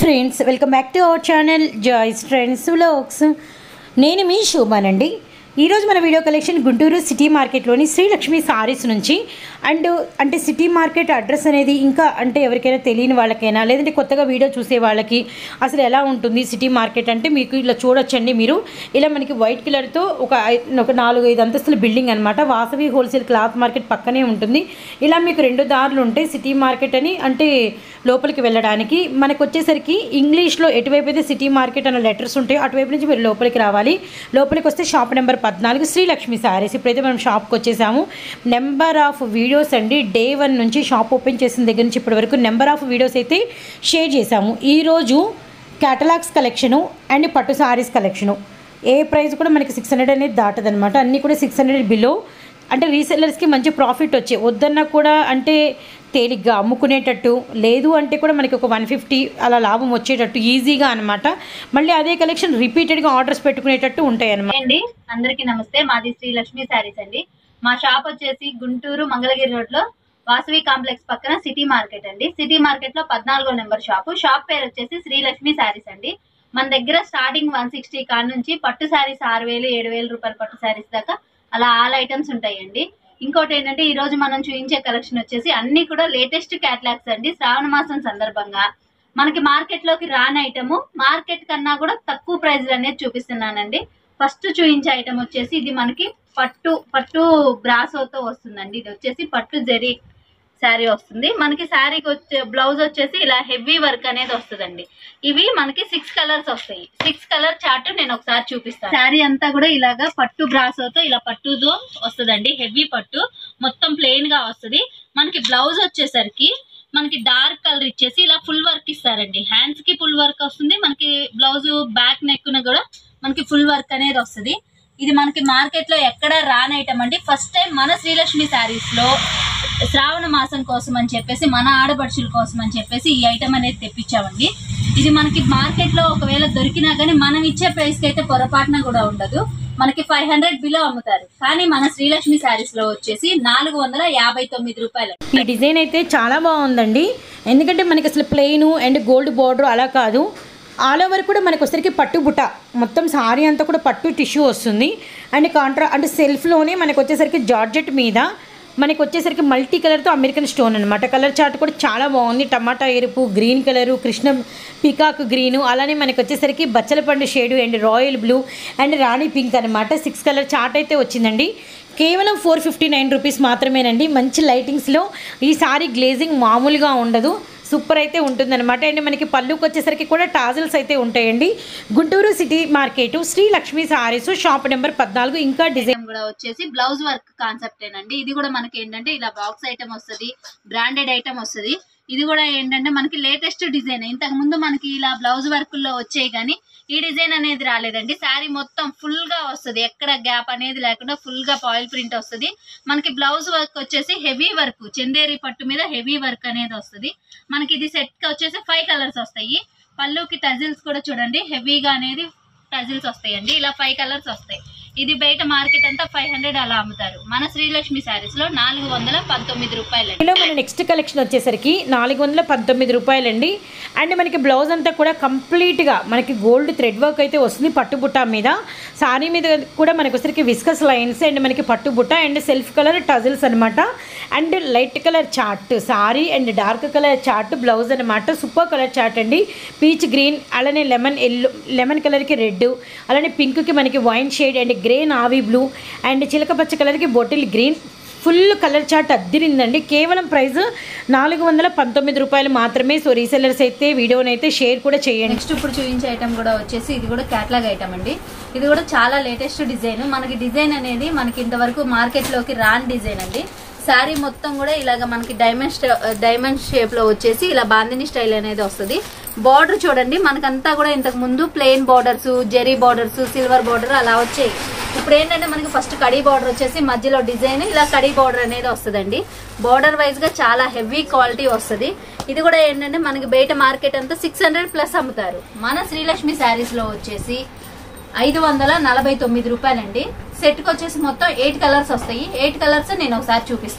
friends welcome back to our channel Joy's friends vlogs నేను మీ శోభానండి ఈరోజు మన వీడియో కలెక్షన్ గుంటూరు సిటీ మార్కెట్లోని శ్రీలక్ష్మి సారీస్ నుంచి అండ్ అంటే సిటీ మార్కెట్ అడ్రస్ అనేది ఇంకా అంటే ఎవరికైనా తెలియని వాళ్ళకైనా లేదంటే కొత్తగా వీడియో చూసే వాళ్ళకి అసలు ఎలా ఉంటుంది సిటీ మార్కెట్ అంటే మీకు ఇలా చూడొచ్చండి మీరు ఇలా మనకి వైట్ కలర్తో ఒక ఐ- ఒక నాలుగు ఐదు అంతస్తుల బిల్డింగ్ అనమాట వాసవి హోల్సేల్ క్లాత్ మార్కెట్ పక్కనే ఉంటుంది ఇలా మీకు రెండు దారులు ఉంటాయి సిటీ మార్కెట్ అని అంటే లోపలికి వెళ్ళడానికి మనకు వచ్చేసరికి ఇంగ్లీష్లో ఎటువైపు అయితే సిటీ మార్కెట్ అన్న లెటర్స్ ఉంటాయో అటువైపు నుంచి మీరు లోపలికి రావాలి లోపలికి వస్తే షాప్ నెంబర్ పద్నాలుగు శ్రీలక్ష్మి శారీస్ ఇప్పుడైతే మనం షాప్కి వచ్చేసాము నెంబర్ ఆఫ్ వీడియోస్ అండి డే వన్ నుంచి షాప్ ఓపెన్ చేసిన దగ్గర నుంచి ఇప్పటి వరకు నెంబర్ ఆఫ్ వీడియోస్ అయితే షేర్ చేశాము ఈరోజు క్యాటలాగ్స్ కలెక్షను అండ్ పట్టు సారీస్ కలెక్షను ఏ ప్రైస్ కూడా మనకి సిక్స్ హండ్రెడ్ అనేది దాటదనమాట అన్నీ కూడా సిక్స్ హండ్రెడ్ బిలో అంటే రీసెల్లర్స్కి మంచి ప్రాఫిట్ వచ్చే వద్దన్నా కూడా అంటే తేలిగ్గా అమ్ముకునేటట్టు లేదు అంటే కూడా మనకి ఒక వన్ ఫిఫ్టీ అలా లాభం వచ్చేటట్టు ఈజీగా అనమాట మళ్ళీ అదే కలెక్షన్ రిపీటెడ్గా ఆర్డర్స్ పెట్టుకునేటట్టు ఉంటాయి అనమాట అండి అందరికి నమస్తే మాది శ్రీ లక్ష్మీ శారీస్ అండి మా షాప్ వచ్చేసి గుంటూరు మంగళగిరి రోడ్ లో వాసవి కాంప్లెక్స్ పక్కన సిటీ మార్కెట్ అండి సిటీ మార్కెట్ లో పద్నాలుగో నెంబర్ షాప్ షాప్ పేరు వచ్చేసి శ్రీ లక్ష్మీ శారీస్ అండి మన దగ్గర స్టార్టింగ్ వన్ సిక్స్టీ కాడ నుంచి పట్టు శారీస్ ఆరు వేలు ఏడు వేల రూపాయల పట్టు శారీస్ దాకా అలా ఆల్ ఐటమ్స్ ఉంటాయండి ఇంకోటి ఏంటంటే ఈ రోజు మనం చూపించే కలెక్షన్ వచ్చేసి అన్ని కూడా లేటెస్ట్ క్యాటలాగ్స్ అండి శ్రావణ మాసం సందర్భంగా మనకి మార్కెట్ లోకి రాని ఐటమ్ మార్కెట్ కన్నా కూడా తక్కువ ప్రైస్ అనేది చూపిస్తున్నానండి ఫస్ట్ చూపించే ఐటమ్ వచ్చేసి ఇది మనకి పట్టు పట్టు బ్రాసోతో వస్తుందండి ఇది వచ్చేసి పట్టు జరీ శారీ వస్తుంది మనకి శారీకి వచ్చే బ్లౌజ్ వచ్చేసి ఇలా హెవీ వర్క్ అనేది వస్తుందండి ఇవి మనకి సిక్స్ కలర్స్ వస్తాయి సిక్స్ కలర్ చార్ట్ నేను ఒకసారి చూపిస్తాను శారీ అంతా కూడా ఇలాగా పట్టు బ్రాసోతో ఇలా పట్టుతో వస్తుందండి హెవీ పట్టు మొత్తం ప్లెయిన్ గా వస్తుంది మనకి బ్లౌజ్ వచ్చేసరికి మనకి డార్క్ కలర్ ఇచ్చేసి ఇలా ఫుల్ వర్క్ ఇస్తారండి హ్యాండ్స్ కి ఫుల్ వర్క్ వస్తుంది మనకి బ్లౌజ్ బ్యాక్ నెక్ కూడా మనకి ఫుల్ వర్క్ అనేది వస్తుంది ఇది మనకి మార్కెట్ లో ఎక్కడ రాని ఐటమ్ అండి ఫస్ట్ టైం మన శ్రీలక్ష్మి శారీస్ లో శ్రావణ మాసం కోసం అని చెప్పేసి మన ఆడపడుచుల కోసం అని చెప్పేసి ఈ ఐటమ్ అనేది తెప్పించామండి ఇది మనకి మార్కెట్ లో ఒకవేళ దొరికినా కానీ మనం ఇచ్చే ప్రైస్ కి అయితే పొరపాటున కూడా ఉండదు మనకి ఫైవ్ హండ్రెడ్ బిలో అమ్ముతారు కానీ మన శ్రీలక్ష్మి శారీస్ లో వచ్చేసి నాలుగు వందల యాభై తొమ్మిది రూపాయలు ఈ డిజైన్ అయితే చాలా బాగుందండి ఎందుకంటే మనకి అసలు ప్లెయిన్ అండ్ గోల్డ్ బార్డర్ అలా కాదు ఆల్ ఓవర్ కూడా మనకి వచ్చరికి పట్టు బుట్ట మొత్తం సారీ అంతా కూడా పట్టు టిష్యూ వస్తుంది అండ్ కాంట్రా అంటే సెల్ఫ్లోనే మనకి వచ్చేసరికి జార్జెట్ మీద మనకి వచ్చేసరికి మల్టీ కలర్తో అమెరికన్ స్టోన్ అనమాట కలర్ చార్ట్ కూడా చాలా బాగుంది టమాటా ఎరుపు green colour Krishna peacock green అలానే మనకి వచ్చేసరికి బచ్చలపండు shade and royal blue and rani pink అనమాట సిక్స్ కలర్ చార్ట్ అయితే వచ్చిందండి కేవలం ఫోర్ ఫిఫ్టీ నైన్ రూపీస్ మాత్రమేనండి మంచి లైటింగ్స్లో ఈ సారీ గ్లేజింగ్ మామూలుగా ఉండదు సూపర్ అయితే ఉంటుందన్నమాట అండ్ మనకి పళ్ళుకి వచ్చేసరికి కూడా టాజల్స్ అయితే ఉంటాయండి Guntur city market Sri Lakshmi sarees shop number పద్నాలుగు ఇంకా డిజైన్ డిజైన్ కూడా వచ్చేసి బ్లౌజ్ వర్క్ కాన్సెప్ట్ ఏనండి ఇది కూడా మనకి ఏంటంటే ఇలా బాక్స్ ఐటమ్ వస్తుంది బ్రాండెడ్ ఐటమ్ వస్తుంది ఇది కూడా ఏంటంటే మనకి లేటెస్ట్ డిజైన్ ఇంతకు ముందు మనకి ఇలా బ్లౌజ్ వర్క్ లో వచ్చాయి కానీ ఈ డిజైన్ అనేది రాలేదండి శారీ మొత్తం ఫుల్ గా వస్తుంది ఎక్కడ గ్యాప్ అనేది లేకుండా ఫుల్ గా పాయిల్ ప్రింట్ వస్తుంది మనకి బ్లౌజ్ వర్క్ వచ్చేసి హెవీ వర్క్ చందేరి పట్టు మీద హెవీ వర్క్ అనేది వస్తుంది మనకి ఇది సెట్ కి వచ్చేసి ఫైవ్ కలర్స్ వస్తాయి పళ్ళుకి టజిల్స్ కూడా చూడండి హెవీగా అనేది టజిల్స్ వస్తాయండి ఇలా ఫైవ్ కలర్స్ వస్తాయి ఇది బయట మార్కెట్ అంతా ఫైవ్ హండ్రెడ్ అలా అమ్ముతారు మన శ్రీలక్ష్మి శారీస్ లో నాలుగు వందల పంతొమ్మిది రూపాయలు ఇందులో మన నెక్స్ట్ కలెక్షన్ వచ్చేసరికి నాలుగు వందల పంతొమ్మిది రూపాయలండి అండ్ మనకి బ్లౌజ్ అంతా కూడా కంప్లీట్గా మనకి గోల్డ్ థ్రెడ్ వర్క్ అయితే వస్తుంది పట్టుబుట్ట మీద సారీ మీద కూడా మనకి వచ్చరికి విస్కస్ లైన్స్ అండ్ మనకి పట్టుబుట్ట అండ్ సెల్ఫ్ కలర్ టజిల్స్ అనమాట and light colour chart sari and dark colour chart blouse అనమాట సూపర్ కలర్ చార్ట్ అండి పీచ్ గ్రీన్ అలానే లెమన్ ఎల్లో లెమన్ కలర్కి రెడ్ అలానే పింక్కి మనకి wine shade and grey navy blue and చిలక పచ్చ కలర్కి bottle green full colour chart అద్దిరిందండి కేవలం ప్రైస్ నాలుగు వందల పంతొమ్మిది రూపాయలు మాత్రమే సో రీసెల్లర్స్ అయితే వీడియోని అయితే షేర్ కూడా చేయండి నెక్స్ట్ ఇప్పుడు చూపించే ఐటమ్ కూడా వచ్చేసి ఇది కూడా క్యాట్లాగ్ ఐటమ్ అండి ఇది కూడా చాలా లేటెస్ట్ డిజైన్ మనకి డిజైన్ అనేది మనకి ఇంతవరకు మార్కెట్ లోకి రాని డిజైన్ అండి శారీ మొత్తం కూడా ఇలాగ మనకి డైమండ్ స్ట- డైమండ్ షేప్ లో వచ్చేసి ఇలా బాందిని స్టైల్ అనేది వస్తుంది బార్డర్ చూడండి మనకంతా కూడా ఇంతకు ముందు plain borders zari borders silver border అలా వచ్చాయి ఇప్పుడు ఏంటంటే మనకి ఫస్ట్ కడీ బార్డర్ వచ్చేసి మధ్యలో డిజైన్ ఇలా కడీ బార్డర్ అనేది వస్తుందండి బార్డర్ వైజ్ గా చాలా హెవీ క్వాలిటీ వస్తుంది ఇది కూడా ఏంటంటే మనకి బయట మార్కెట్ అంతా సిక్స్ హండ్రెడ్ ప్లస్ అమ్ముతారు మన శ్రీలక్ష్మి శారీస్ లో వచ్చేసి ఐదు వందల నలభై తొమ్మిది రూపాయలండి సెట్ కి వచ్చేసి మొత్తం ఎయిట్ కలర్స్ వస్తాయి ఎయిట్ కలర్స్ నేను ఒకసారి చూపిస్తాను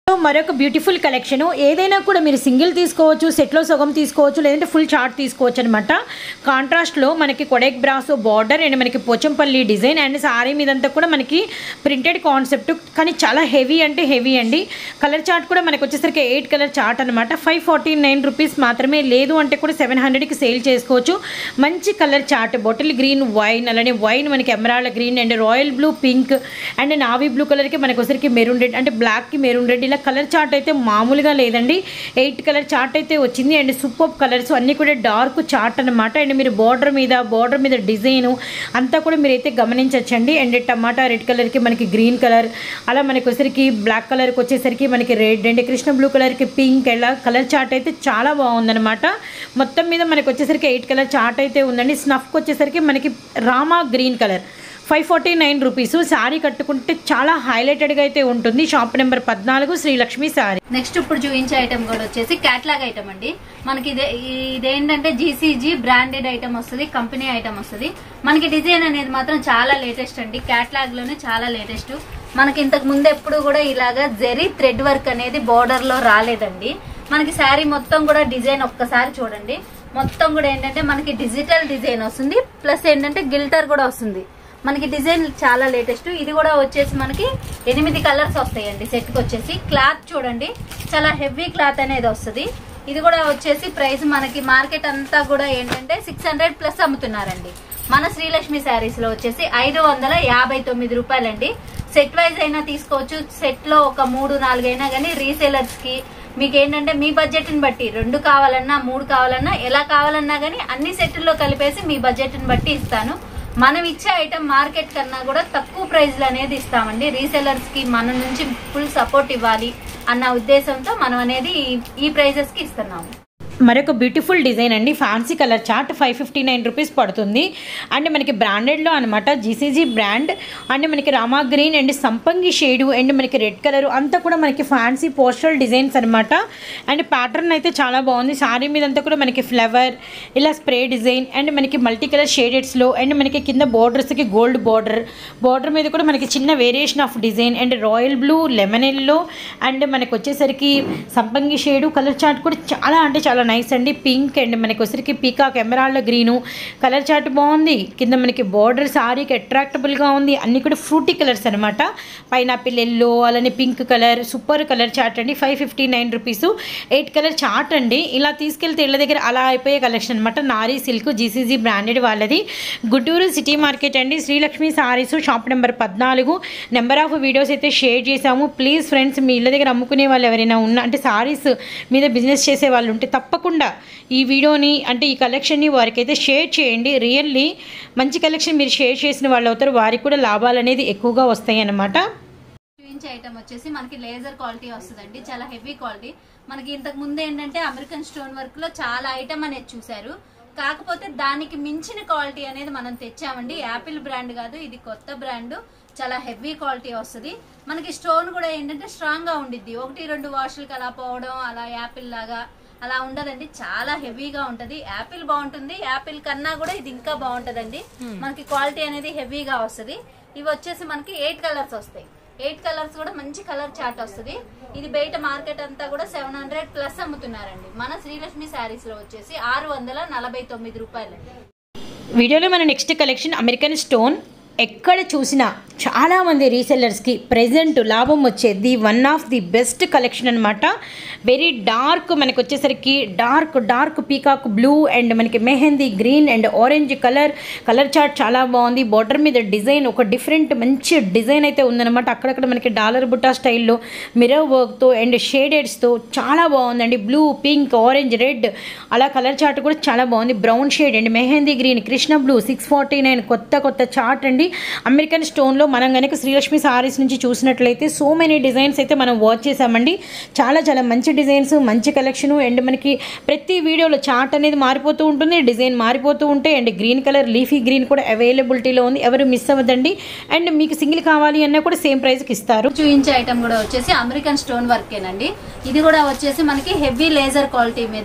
సో మరొక బ్యూటిఫుల్ కలెక్షన్ ఏదైనా కూడా మీరు సింగిల్ తీసుకోవచ్చు సెట్లో సగం తీసుకోవచ్చు లేదంటే ఫుల్ చార్ట్ తీసుకోవచ్చు అనమాట కాంట్రాస్ట్లో మనకి కొడెక్ బ్రాసో బార్డర్ అండ్ మనకి పోచంపల్లి డిజైన్ అండ్ సారీ మీదంతా కూడా మనకి ప్రింటెడ్ కాన్సెప్ట్ కానీ చాలా హెవీ అంటే హెవీ అండి కలర్ చార్ట్ కూడా మనకి వచ్చేసరికి ఎయిట్ కలర్ చార్ట్ అనమాట ఫైవ్ ఫార్టీ నైన్ రూపీస్ మాత్రమే లేదు అంటే కూడా సెవెన్ హండ్రెడ్కి సేల్ చేసుకోవచ్చు మంచి colour chart bottle green wine అలానే వైన్ మనకి emerald green and royal blue pink and navy blue కలర్కి మనకి వచ్చరికి మెరూన్ రెడ్ అంటే బ్లాక్కి మెరూన్ రెడ్ ఇలా కలర్ చార్ట్ అయితే మామూలుగా లేదండి ఎయిట్ కలర్ చార్ట్ అయితే వచ్చింది అండ్ సూపర్ కలర్స్ అన్నీ కూడా డార్క్ చార్ట్ అనమాట అండ్ మీరు బార్డర్ మీద బార్డర్ మీద డిజైన్ అంతా కూడా మీరైతే గమనించవచ్చండి అండ్ టమాటా రెడ్ కలర్కి మనకి గ్రీన్ కలర్ అలా మనకి వచ్చరికి బ్లాక్ కలర్కి వచ్చేసరికి మనకి రెడ్ అండ్ కృష్ణ బ్లూ కలర్కి పింక్ ఇలా కలర్ చార్ట్ అయితే చాలా బాగుందన్నమాట మొత్తం మీద మనకి వచ్చేసరికి ఎయిట్ కలర్ చార్ట్ అయితే ఉందండి స్నఫ్కి వచ్చేసరికి మనకి Rama green colour five forty nine rupees sari కట్టుకుంటే చాలా హైలైటెడ్గా అయితే ఉంటుంది షాప్ నెంబర్ పద్నాలుగు శ్రీలక్ష్మి శారీ నెక్స్ట్ ఇప్పుడు చూపించే ఐటమ్ కూడా వచ్చేసి క్యాట్లాగ్ ఐటమ్ అండి మనకి ఇదే ఇదేంటంటే జీసీజీ బ్రాండెడ్ ఐటమ్ వస్తుంది కంపెనీ ఐటమ్ వస్తుంది మనకి డిజైన్ అనేది మాత్రం చాలా లేటెస్ట్ అండి క్యాట్లాగ్ లోనే చాలా లేటెస్ట్ మనకి ఇంతకు ముందు ఎప్పుడు కూడా ఇలాగా జెరీ థ్రెడ్ వర్క్ అనేది బోర్డర్ లో రాలేదండి మనకి శారీ మొత్తం కూడా డిజైన్ ఒక్కసారి చూడండి మొత్తం కూడా ఏంటంటే మనకి డిజిటల్ డిజైన్ వస్తుంది ప్లస్ ఏంటంటే గిల్టర్ కూడా వస్తుంది మనకి డిజైన్ చాలా లేటెస్ట్ ఇది కూడా వచ్చేసి మనకి ఎనిమిది కలర్స్ వస్తాయండి సెట్ కి వచ్చేసి క్లాత్ చూడండి చాలా హెవీ క్లాత్ అనేది వస్తుంది ఇది కూడా వచ్చేసి ప్రైస్ మనకి మార్కెట్ అంతా కూడా ఏంటంటే సిక్స్ హండ్రెడ్ ప్లస్ అమ్ముతున్నారండి మన శ్రీలక్ష్మి శారీస్ లో వచ్చేసి ఐదు వందల యాభై తొమ్మిది రూపాయలండి సెట్ వైజ్ అయినా తీసుకోవచ్చు సెట్ లో ఒక మూడు నాలుగు అయినా కానీ రీసేలర్స్ కి మీకు ఏంటంటే మీ బడ్జెట్ ని బట్టి రెండు కావాలన్నా మూడు కావాలన్నా ఎలా కావాలన్నా కానీ అన్ని సెట్లో కలిపేసి మీ బడ్జెట్ ని బట్టి ఇస్తాను మనం ఇచ్చే ఐటమ్ మార్కెట్ కన్నా కూడా తక్కువ ప్రైజ్లు అనేది ఇస్తామండి రీసెలర్స్ కి మన నుంచి ఫుల్ సపోర్ట్ ఇవ్వాలి అన్న ఉద్దేశంతో మనం అనేది ఈ- ఈ ప్రైజెస్ కి ఇస్తున్నాము మరొక బ్యూటిఫుల్ డిజైన్ అండి fancy colour chart five fifty nine rupees పడుతుంది అండ్ మనకి బ్రాండెడ్లో అనమాట జీసీజీ బ్రాండ్ అండ్ మనకి రామా గ్రీన్ అండ్ సంపంగి షేడు అండ్ మనకి రెడ్ కలర్ అంతా కూడా మనకి ఫ్యాన్సీ పోస్టల్ డిజైన్స్ అనమాట అండ్ ప్యాటర్న్ అయితే చాలా బాగుంది శారీ మీద అంతా కూడా మనకి ఫ్లవర్ ఇలా స్ప్రే డిజైన్ అండ్ మనకి మల్టీ కలర్ షేడెడ్స్లో అండ్ మనకి కింద బోర్డర్స్కి గోల్డ్ బార్డర్ బార్డర్ మీద కూడా మనకి చిన్న variation of design and royal blue lemon yellow and మనకి వచ్చేసరికి సంపంగి షేడు కలర్ చార్ట్ కూడా చాలా అంటే చాలా నైస్ అండి పింక్ అండ్ మనకి వచ్చేసరికి peacock emerald green colour chart బాగుంది కింద మనకి బార్డర్ సారీకి అట్రాక్టబుల్గా ఉంది అన్ని కూడా ఫ్రూటీ కలర్స్ అనమాట పైనాపిల్ ఎల్లో అలానే pink colour super colour chart అండి five fifty nine rupees eight colour chart అండి ఇలా తీసుకెళ్తే ఇళ్ళ దగ్గర అలా అయిపోయే కలెక్షన్ అనమాట నారీ సిల్క్ జీసీజీ బ్రాండెడ్ వాళ్ళది గుంటూరు సిటీ మార్కెట్ అండి శ్రీలక్ష్మి సారీస్ షాప్ నెంబర్ పద్నాలుగు నెంబర్ ఆఫ్ వీడియోస్ అయితే షేర్ చేశాము ప్లీజ్ ఫ్రెండ్స్ మీ ఇళ్ళ దగ్గర అమ్ముకునే వాళ్ళు ఎవరైనా ఉన్నా అంటే సారీస్ మీద బిజినెస్ చేసే వాళ్ళు ఉంటే తప్పకుండా ఈ వీడియోని అంటే ఈ కలెక్షన్ని వారికైతే షేర్ చేయండి రియల్లీ మంచి కలెక్షన్ మీరు షేర్ చేసిన వాళ్ళు అవుతారు వారికి కూడా లాభాలు అనేది ఎక్కువగా వస్తాయి అన్నమాట చూపించే ఐటమ్ వచ్చేసి మనకి లేజర్ క్వాలిటీ వస్తుందండి చాలా హెవీ క్వాలిటీ మనకి ఇంతకు ముందు ఏంటంటే అమెరికన్ స్టోన్ వర్క్ లో చాలా ఐటమ్ అనేది చూసారు కాకపోతే దానికి మించిన క్వాలిటీ అనేది మనం తెచ్చామండి యాపిల్ బ్రాండ్ కాదు ఇది కొత్త బ్రాండ్ చాలా హెవీ క్వాలిటీ వస్తుంది మనకి స్టోన్ కూడా ఏంటంటే స్ట్రాంగ్ గా ఉండిద్ది ఒకటి రెండు వాషులకి అలా పోవడం అలా యాపిల్ లాగా అలా ఉండదండి చాలా హెవీగా ఉంటది యాపిల్ బాగుంటుంది యాపిల్ కన్నా కూడా ఇది ఇంకా బాగుంటదండి మనకి క్వాలిటీ అనేది హెవీగా వస్తది ఇవి వచ్చేసి మనకి ఎయిట్ కలర్స్ వస్తాయి ఎయిట్ కలర్స్ కూడా మంచి కలర్ చార్ట్ వస్తుంది ఇది బయట మార్కెట్ అంతా కూడా సెవెన్ హండ్రెడ్ ప్లస్ అమ్ముతున్నారండి మన శ్రీలక్ష్మి శారీస్ లో వచ్చేసి ఆరు వందల నలభై తొమ్మిది రూపాయలండి వీడియోలో మన నెక్స్ట్ కలెక్షన్ అమెరికన్ స్టోన్ ఎక్కడ చూసినా చాలామంది రీసెల్లర్స్కి ప్రెజెంట్ లాభం వచ్చేది one of the best collection అనమాట వెరీ డార్క్ మనకి వచ్చేసరికి dark dark peacock blue and మనకి mehndi green and orange colour colour chart చాలా బాగుంది బార్డర్ మీద డిజైన్ ఒక డిఫరెంట్ మంచి డిజైన్ అయితే ఉందన్నమాట అక్కడక్కడ మనకి డాలర్ బుట్టా స్టైల్లో మిరర్ వర్క్తో అండ్ షేడెడ్స్తో చాలా బాగుందండి బ్లూ పింక్ ఆరెంజ్ రెడ్ అలా కలర్ చార్ట్ కూడా చాలా బాగుంది brown shade and mehndi green Krishna blue six forty nine కొత్త కొత్త చార్ట్ అండి అమెరికన్ స్టోన్లో మనం కనుక శ్రీలక్ష్మి సారీస్ నుంచి చూసినట్లయితే సో మెనీ డిజైన్స్ అయితే మనం వాచ్ చేసామండి చాలా చాలా మంచి డిజైన్స్ మంచి కలెక్షన్ అండ్ మనకి ప్రతి వీడియోలో చార్ట్ అనేది మారిపోతూ ఉంటుంది డిజైన్ మారిపోతూ ఉంటాయి and green colour leafy green కూడా అవైలబిలిటీలో ఉంది ఎవరు మిస్ అవ్వదండి అండ్ మీకు సింగిల్ కావాలి అన్నా కూడా సేమ్ ప్రైస్కి ఇస్తారు చూపించే ఐటమ్ కూడా వచ్చేసి అమెరికన్ స్టోన్ వర్క్ ఏనండి ఇది కూడా వచ్చేసి మనకి హెవీ లేజర్ క్వాలిటీ మీద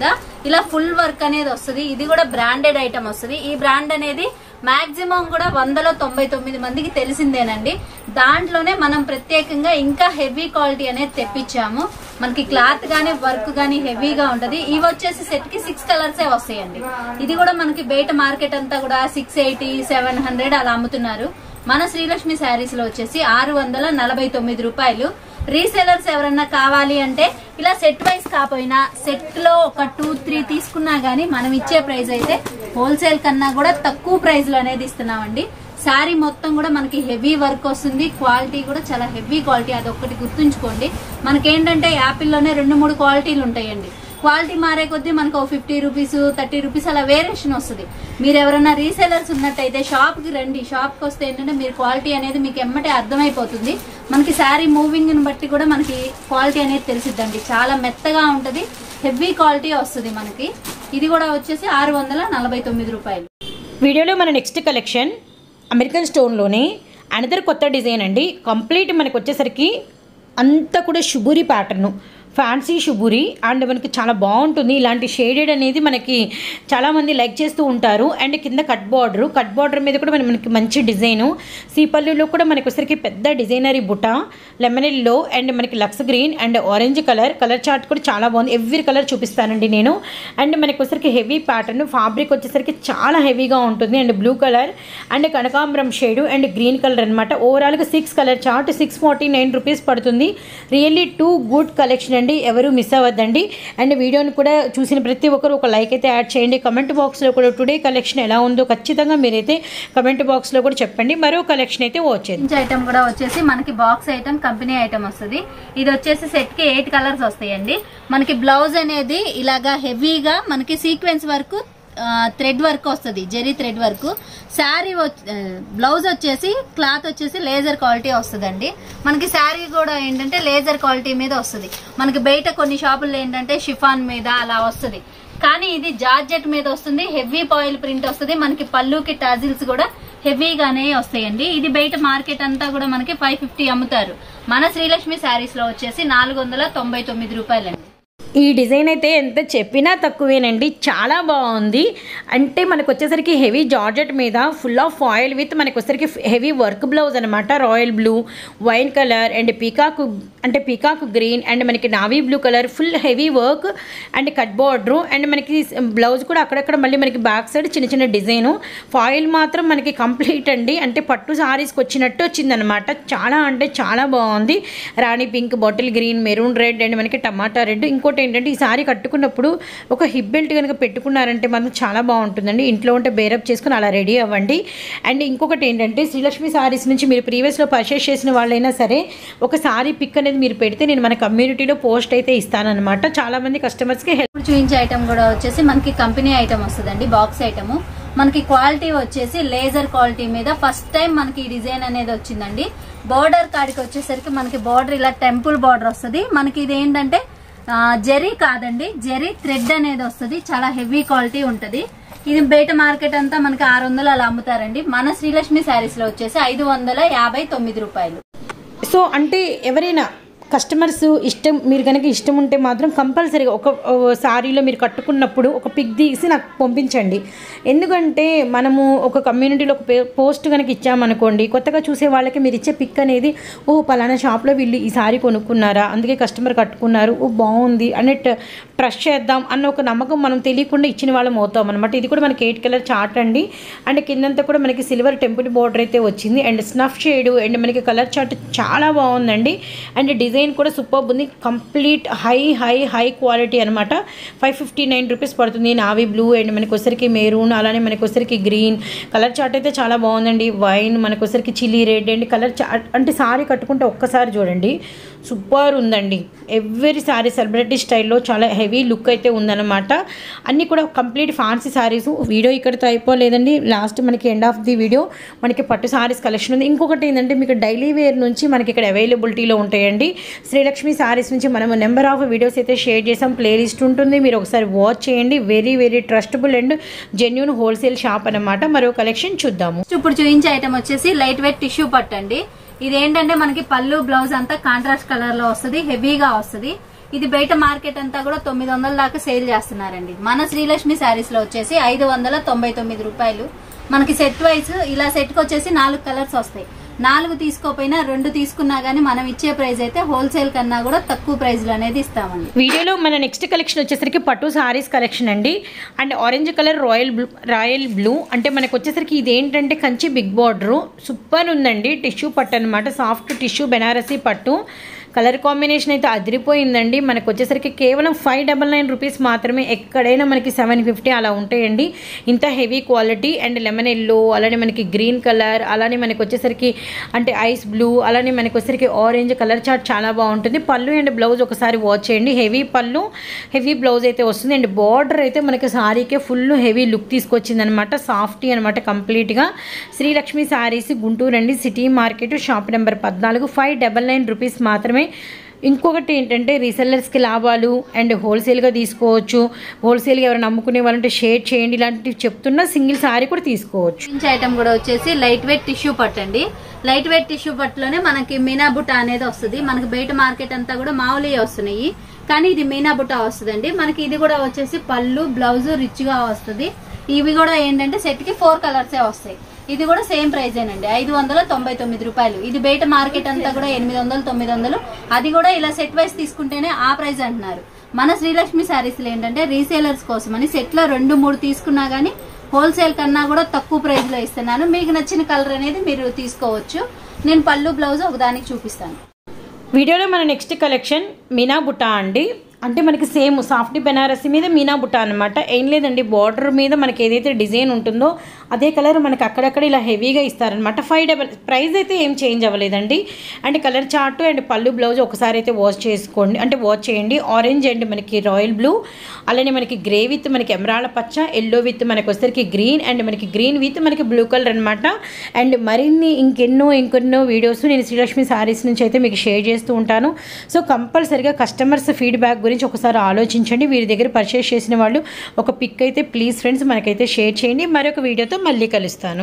ఇలా ఫుల్ వర్క్ అనేది వస్తుంది ఇది కూడా బ్రాండెడ్ ఐటమ్ వస్తుంది ఈ బ్రాండ్ అనేది మాక్సిమం కూడా వందలో తొంభై తొమ్మిది మందికి తెలిసిందేనండి దాంట్లోనే మనం ప్రత్యేకంగా ఇంకా హెవీ క్వాలిటీ అనేది తెప్పించాము మనకి క్లాత్ గానీ వర్క్ గానీ హెవీగా ఉంటది ఇవి వచ్చేసి సెట్ కి సిక్స్ కలర్స్ వస్తాయండి ఇది కూడా మనకి బయట మార్కెట్ అంతా కూడా సిక్స్ ఎయిటీ సెవెన్ హండ్రెడ్ అలా అమ్ముతున్నారు మన శ్రీలక్ష్మి శారీస్ లో వచ్చేసి ఆరు వందల నలభై తొమ్మిది రూపాయలు రీసేలర్స్ ఎవరన్నా కావాలి అంటే ఇలా సెట్ వైస్ కాకపోయినా సెట్ లో ఒక టూ త్రీ తీసుకున్నా గానీ మనం ఇచ్చే ప్రైస్ అయితే హోల్సేల్ కన్నా కూడా తక్కువ ప్రైస్ లో అనేది ఇస్తున్నామండి శారీ మొత్తం కూడా మనకి హెవీ వర్క్ వస్తుంది క్వాలిటీ కూడా చాలా హెవీ క్వాలిటీ అదొక్కటి గుర్తుంచుకోండి మనకేంటంటే యాపిల్లోనే రెండు మూడు క్వాలిటీలు ఉంటాయండి క్వాలిటీ మారే కొద్దీ మనకు ఫిఫ్టీ రూపీస్ థర్టీ రూపీస్ అలా వేరియేషన్ వస్తుంది మీరు ఎవరైనా రీసేలర్స్ ఉన్నట్టయితే షాప్ కి రండి షాప్ కి వస్తే ఏంటంటే మీరు క్వాలిటీ అనేది మీకు ఎమ్మటే అర్థమైపోతుంది మనకి శారీ మూవింగ్ ని బట్టి కూడా మనకి క్వాలిటీ అనేది తెలిసిద్దండి చాలా మెత్తగా ఉంటది హెవీ క్వాలిటీ వస్తుంది మనకి ఇది కూడా వచ్చేసి ఆరు వందల నలభై తొమ్మిది రూపాయలు వీడియోలో మన నెక్స్ట్ కలెక్షన్ అమెరికన్ స్టోన్లోనే అనదర్ కొత్త డిజైన్ అండి కంప్లీట్ మనకు వచ్చేసరికి అంతా కూడా షుబూరి ప్యాటర్ను ఫ్యాన్సీ షుబూరి అండ్ మనకి చాలా బాగుంటుంది ఇలాంటి షేడెడ్ అనేది మనకి చాలామంది లైక్ చేస్తూ ఉంటారు అండ్ కింద కట్ బార్డర్ కట్ బార్డర్ మీద కూడా మన- మనకి మంచి డిజైను సీపల్లిలో కూడా మనకి వచ్చేసరికి పెద్ద డిజైనరీ బుట్ట లెమన్ ఎల్లో అండ్ మనకి లక్స్ green and orange colour colour chart కూడా చాలా బాగుంది ఎవ్రీ కలర్ చూపిస్తానండి నేను అండ్ మనకి వచ్చేసరికి హెవీ ప్యాటర్న్ ఫ్యాబ్రిక్ వచ్చేసరికి చాలా హెవీగా ఉంటుంది అండ్ బ్లూ కలర్ అండ్ కనకాంబరం షేడు అండ్ గ్రీన్ కలర్ అనమాట ఓవరాల్గా six colour chart six forty nine rupees పడుతుంది రియల్లీ టూ గుడ్ కలెక్షన్ అండి ఎవరు మిస్ అవ్వద్దండి అండ్ వీడియోని కూడా చూసిన ప్రతి ఒక్కరు ఒక లైక్ అయితే యాడ్ చేయండి కమెంట్ బాక్స్లో కూడా టుడే కలెక్షన్ ఎలా ఉందో ఖచ్చితంగా మీరైతే కమెంట్ బాక్స్లో కూడా చెప్పండి మరో కలెక్షన్ అయితే వచ్చేది ఇంచ్ ఐటమ్ కూడా వచ్చేసి మనకి బాక్స్ ఐటమ్ కంపెనీ ఐటమ్ వస్తుంది ఇది వచ్చేసి సెట్ కి ఎయిట్ కలర్స్ వస్తాయండి మనకి బ్లౌజ్ అనేది ఇలాగా హెవీగా మనకి సీక్వెన్స్ వర్క్ థ్రెడ్ వర్క్ వస్తుంది zari thread work sari blouse వచ్చేసి క్లాత్ వచ్చేసి లేజర్ క్వాలిటీ వస్తుందండి మనకి శారీ కూడా ఏంటంటే లేజర్ క్వాలిటీ మీద వస్తుంది మనకి బయట కొన్ని షాపుల్లో ఏంటంటే షిఫాన్ మీద అలా వస్తుంది కానీ ఇది జార్జెట్ మీద వస్తుంది హెవీ పాయిల్ ప్రింట్ వస్తుంది మనకి పళ్ళుకి టాజిల్స్ కూడా హెవీగానే వస్తాయండి ఇది బయట మార్కెట్ అంతా కూడా మనకి ఫైవ్ ఫిఫ్టీ అమ్ముతారు మన శ్రీలక్ష్మి శారీస్ లో వచ్చేసి నాలుగు వందల తొంభై తొమ్మిది రూపాయలండి ఈ డిజైన్ అయితే ఎంత చెప్పినా తక్కువేనండి చాలా బాగుంది అంటే మనకు వచ్చేసరికి హెవీ జార్జెట్ మీద ఫుల్ ఆఫ్ ఆయిల్ విత్ మనకు వచ్చేసరికి హెవీ వర్క్ బ్లౌజ్ అనమాట royal blue wine colour and peacock అంటే పీకాక్ గ్రీన్ అండ్ మనకి navy blue colour full heavy work and cut border and మనకి బ్లౌజ్ కూడా అక్కడక్కడ మళ్ళీ మనకి బ్యాక్ సైడ్ చిన్న చిన్న డిజైను ఫాయిల్ మాత్రం మనకి కంప్లీట్ అండి అంటే పట్టు సారీస్కి వచ్చినట్టు వచ్చిందనమాట చాలా అంటే చాలా బాగుంది rani pink bottle green maroon red and మనకి టమాటా రెడ్ ఇంకోటి ఏంటంటే ఈ సారీ కట్టుకున్నప్పుడు ఒక హిప్ బెల్ట్ కనుక పెట్టుకున్నారంటే మాత్రం చాలా బాగుంటుందండి ఇంట్లో ఉంటే బేరప్ చేసుకుని అలా రెడీ అవ్వండి అండ్ ఇంకొకటి ఏంటంటే శ్రీలక్ష్మి సారీస్ నుంచి మీరు ప్రీవియస్లో పర్చేస్ చేసిన వాళ్ళైనా సరే ఒక సారీ పిక్ అనేది మీరు పెడితే నేను మన కమ్యూనిటీలో పోస్ట్ అయితే ఇస్తానన్నమాట చాలామంది కస్టమర్స్కి హెల్ప్ ఇప్పుడు చూపించే ఐటమ్ కూడా వచ్చేసి మనకి కంపెనీ ఐటమ్ వస్తుందండి బాక్స్ ఐటమ్ మనకి క్వాలిటీ వచ్చేసి లేజర్ క్వాలిటీ మీద ఫస్ట్ టైం మనకి ఈ డిజైన్ అనేది వచ్చిందండి బార్డర్ కాడికి వచ్చేసరికి మనకి బార్డర్ ఇలా టెంపుల్ బార్డర్ వస్తుంది మనకి ఇది ఏంటంటే ఆ, జరీ కాదండి జరీ థ్రెడ్ అనేది వస్తుంది చాలా హెవీ క్వాలిటీ ఉంటది ఇది బయట మార్కెట్ అంతా మనకి ఆరు వందలు అలా అమ్ముతారండి మన శ్రీలక్ష్మి శారీస్ లో వచ్చేసి ఐదు వందల యాభై తొమ్మిది రూపాయలు సో అంటే ఎవరైనా కస్టమర్స్ ఇష్టం మీరు కనుక ఇష్టం ఉంటే మాత్రం కంపల్సరీగా ఒక ఓ సారీలో మీరు కట్టుకున్నప్పుడు ఒక పిక్ తీసి నాకు పంపించండి ఎందుకంటే మనము ఒక కమ్యూనిటీలో ఒక పే- పోస్ట్ కనుక ఇచ్చామనుకోండి కొత్తగా చూసే వాళ్ళకి మీరు ఇచ్చే పిక్ అనేది ఓ పలానా షాప్లో వీళ్ళు ఈ సారీ కొనుక్కున్నారా అందుకే కస్టమర్ కట్టుకున్నారు ఓ బాగుంది అన్నట్టు ట్రస్ట్ చేద్దాం అన్న ఒక నమ్మకం మనం తెలియకుండా ఇచ్చిన వాళ్ళం అవుతాం అనమాట ఇది కూడా మనకి ఎయిట్ కలర్ చార్ట్ అండి అండ్ కిందంతా కూడా మనకి సిల్వర్ టెంపుల్ బార్డర్ అయితే వచ్చింది అండ్ స్నఫ్ షేడ్ అండ్ మనకి కలర్ చార్ట్ చాలా బాగుందండి అండ్ డిజైన్ కూడా సూపర్ ఉంది complete high high high quality అనమాట ఫైవ్ ఫిఫ్టీ నైన్ రూపీస్ పడుతుంది నావీ బ్లూ అండ్ మనకి వచ్చరికి మెరూన్ అలానే మనకి వచ్చరికి గ్రీన్ కలర్ చార్ట్ అయితే చాలా బాగుందండి వైన్ మనకి వచ్చరికి chilli red and colour chart అంటే సారీ కట్టుకుంటే ఒక్కసారి చూడండి సూపర్ ఉందండి ఎవ్రీ సారీ సెలబ్రిటీ స్టైల్లో చాలా హెవీ లుక్ అయితే ఉందన్నమాట అన్నీ కూడా కంప్లీట్ ఫ్యాన్సీ సారీస్ వీడియో ఇక్కడితో అయిపోలేదండి లాస్ట్ మనకి ఎండ్ ఆఫ్ ది వీడియో మనకి పట్టు సారీస్ కలెక్షన్ ఉంది ఇంకొకటి ఏంటంటే మీకు డైలీ వేర్ నుంచి మనకి ఇక్కడ అవైలబిలిటీలో ఉంటాయండి శ్రీలక్ష్మి సారీస్ నుంచి మనము నెంబర్ ఆఫ్ వీడియోస్ అయితే షేర్ చేసాం ప్లేలిస్ట్ ఉంటుంది మీరు ఒకసారి వాచ్ చేయండి very very trustable and genuine wholesale shop అన్నమాట మరో కలెక్షన్ చూద్దాము ఇప్పుడు చూపించే ఐటమ్ వచ్చేసి లైట్ వెయిట్ టిష్యూ పట్టు అండి ఇది ఏంటంటే మనకి పళ్ళు బ్లౌజ్ అంతా కాంట్రాస్ట్ కలర్ లో వస్తుంది హెవీగా వస్తుంది ఇది బయట మార్కెట్ అంతా కూడా తొమ్మిది వందల దాకా సేల్ చేస్తున్నారండి మన శ్రీలక్ష్మి శారీస్ లో వచ్చేసి ఐదు వందల తొంభై తొమ్మిది రూపాయలు మనకి సెట్ వైజ్ ఇలా సెట్ కి వచ్చేసి నాలుగు కలర్స్ వస్తాయి నాలుగు తీసుకోపోయినా రెండు తీసుకున్నా గానీ మనం ఇచ్చే ప్రైస్ అయితే హోల్సేల్ కన్నా కూడా తక్కువ ప్రైస్ లో అనేది ఇస్తామండి వీడియోలో మన నెక్స్ట్ కలెక్షన్ వచ్చేసరికి పట్టు సారీస్ కలెక్షన్ అండి and orange colour royal blue royal blue అంటే మనకు వచ్చేసరికి ఇది ఏంటంటే కంచి బిగ్ బార్డరు సూపర్ ఉందండి టిష్యూ పట్టు అనమాట సాఫ్ట్ టిష్యూ బెనారసీ పట్టు కలర్ కాంబినేషన్ అయితే అదిరిపోయిందండి మనకు వచ్చేసరికి కేవలం ఫైవ్ డబల్ నైన్ రూపీస్ మాత్రమే ఎక్కడైనా మనకి సెవెన్ ఫిఫ్టీ అలా ఉంటాయండి ఇంత heavy quality and lemon yellow అలానే మనకి గ్రీన్ కలర్ అలానే మనకి వచ్చేసరికి అంటే ఐస్ బ్లూ అలానే మనకి వచ్చేసరికి ఆరెంజ్ కలర్ చార్ట్ చాలా బాగుంటుంది పళ్ళు అండ్ బ్లౌజ్ ఒకసారి వాచ్ చేయండి హెవీ పళ్ళు హెవీ బ్లౌజ్ అయితే వస్తుంది అండ్ బార్డర్ అయితే మనకి సారీకే ఫుల్ హెవీ లుక్ తీసుకొచ్చింది అనమాట సాఫ్టీ అనమాట కంప్లీట్గా శ్రీలక్ష్మి శారీస్ గుంటూరు అండి సిటీ మార్కెట్ షాప్ నెంబర్ పద్నాలుగు ఫైవ్ డబల్ నైన్ రూపీస్ మాత్రమే ఇంకొకటి ఏంటంటే రీసెల్లర్స్కి లాభాలు అండ్ హోల్సేల్గా తీసుకోవచ్చు హోల్సేల్గా ఎవరైనా నమ్ముకునే వాళ్ళంటే షేర్ చేయండి ఇలాంటివి చెప్తున్నా సింగిల్ సారీ కూడా తీసుకోవచ్చు ఇంచ్ ఐటమ్ కూడా వచ్చేసి లైట్ వెయిట్ టిష్యూ పట్టు అండి లైట్ వెయిట్ టిష్యూ పట్టులోనే మనకి మీనా బుట్ట అనేది వస్తుంది మనకి బయట మార్కెట్ అంతా కూడా మామూలు వస్తున్నాయి కానీ ఇది మీనా బుట్ట వస్తుందండి మనకి ఇది కూడా వచ్చేసి పళ్ళు బ్లౌజ్ రిచ్ గా వస్తుంది ఇవి కూడా ఏంటంటే సెట్ కి ఫోర్ కలర్సే వస్తాయి ఇది కూడా సేమ్ ప్రైస్ ఏనండి ఐదు వందల తొంభై తొమ్మిది రూపాయలు ఇది బయట మార్కెట్ అంతా కూడా ఎనిమిది వందలు తొమ్మిది వందలు అది కూడా ఇలా సెట్ వైస్ తీసుకుంటేనే ఆ ప్రైస్ అంటున్నారు మన శ్రీలక్ష్మి శారీస్ లో ఏంటంటే రీసేలర్స్ కోసం అని సెట్ లో రెండు మూడు తీసుకున్నా గానీ హోల్సేల్ కన్నా కూడా తక్కువ ప్రైస్ లో ఇస్తున్నాను మీకు నచ్చిన కలర్ అనేది మీరు తీసుకోవచ్చు నేను పళ్ళు బ్లౌజ్ ఒకదానికి చూపిస్తాను వీడియోలో మన నెక్స్ట్ కలెక్షన్ మీనా బుట్ట అండి అంటే మనకి సేమ్ సాఫ్ట్ బెనారసి మీద మీనా బుట్ట అనమాట ఏం లేదండి బార్డర్ మీద మనకి ఏదైతే డిజైన్ ఉంటుందో అదే కలర్ మనకి అక్కడక్కడ ఇలా హెవీగా ఇస్తారనమాట ఫైవ్ డబల్ ప్రైస్ అయితే ఏం చేంజ్ అవ్వలేదండి and colour chart and pallu blouse ఒకసారి అయితే వాష్ చేసుకోండి అంటే వాష్ చేయండి ఆరెంజ్ అండ్ మనకి రాయల్ బ్లూ అలానే మనకి గ్రే విత్ మనకి ఎమరాళ్ళ పచ్చ ఎల్లో విత్ మనకి వచ్చేసరికి గ్రీన్ అండ్ మనకి గ్రీన్ విత్ మనకి బ్లూ కలర్ అనమాట అండ్ మరిన్ని ఇంకెన్నో ఇంకెన్నో వీడియోస్ నేను శ్రీలక్ష్మి శారీస్ నుంచి అయితే మీకు షేర్ చేస్తూ ఉంటాను సో కంపల్సరిగా కస్టమర్స్ ఫీడ్బ్యాక్ గురించి ఒకసారి ఆలోచించండి వీరి దగ్గర పర్చేస్ చేసిన వాళ్ళు ఒక పిక్ అయితే ప్లీజ్ ఫ్రెండ్స్ మనకైతే షేర్ చేయండి మరొక వీడియోతో మళ్ళీ కలుస్తాను